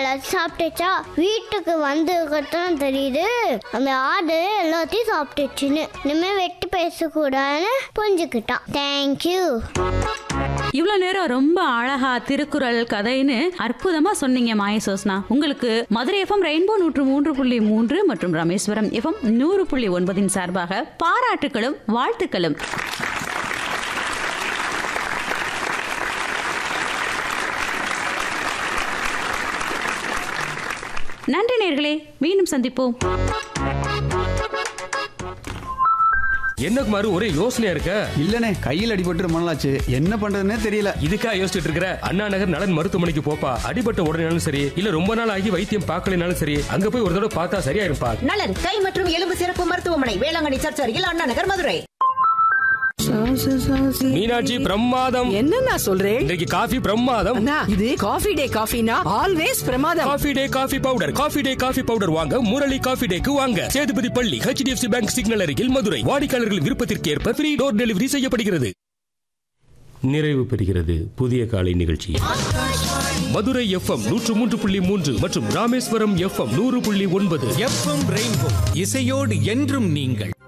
எல்லாத்தையும் சாப்பிட்டுச்சா வீட்டுக்கு வந்ததுக்கப்புறம் தெரியுது அந்த ஆடு எல்லாத்தையும் சாப்பிட்டுச்சுன்னு இனிமே வெட்டி பேசக்கூடாதுன்னு புரிஞ்சுக்கிட்டான் தேங்க்யூ இவ்வளோ நேரம் ரொம்ப அழகா திருக்குறள் கதைன்னு அற்புதமா சொன்னீங்க மாயசோஸ்னா உங்களுக்கு மதுரை எஃப்எம் ரெயின்போ நூற்று மூன்று புள்ளி மூன்று மற்றும் ராமேஸ்வரம் எஃப்எம் நூறு புள்ளி ஒன்பதின் சார்பாக பாராட்டுகளும் வாழ்த்துக்களும் நன்றி நேர்களே மீண்டும் சந்திப்போம் என்ன குமார் ஒரே யோசனையா இருக்க இல்லனே கையில் அடிபட்டு ரொம்ப நாளாச்சு என்ன பண்றதுன்னே தெரியல இதுக்கா யோசிச்சுட்டு இருக்கிற அண்ணா நகர் நலன் மருத்துவமனைக்கு போப்பா அடிபட்ட உடனேனாலும் சரி இல்ல ரொம்ப நாள் ஆகி வைத்தியம் பார்க்கலனாலும் சரி அங்க போய் ஒரு தடவை பார்த்தா சரியா இருப்பா நலன் கை மற்றும் எலும்பு சிறப்பு மருத்துவமனை வேளாங்கண்ணி சர்ச் அருகில் அண்ணா நகர் மதுரை மீனாட்சி பிரமாதம் என்ன நான் சொல்றேன் இன்றைக்கு காஃபி பிரமாதம் அண்ணா இது காஃபி டே காஃபினா ஆல்வேஸ் பிரமாதம் Coffee Day coffee powder Coffee Day coffee powder வாங்க முரளி காஃபி டேக்கு வாங்க சேதுபதி பள்ளி ஹெச்டிஎஃப்சி பேங்க் சிக்னல் அருகில் மதுரை வாடிக்கையாளர்கள் விருப்பத்திற்கு ஏற்ப ஃப்ரீ டோர் டெலிவரி செய்யப்படுகிறது நிறைவு பெறுகிறது புதிய காலை நிகழ்ச்சி மதுரை எஃப்எம் நூற்று மூன்று புள்ளி மூன்று மற்றும் ராமேஸ்வரம் எஃப்எம் நூறு புள்ளி ஒன்பது எஃப்எம் ரெயின்போ இசையோடு என்றும் நீங்கள்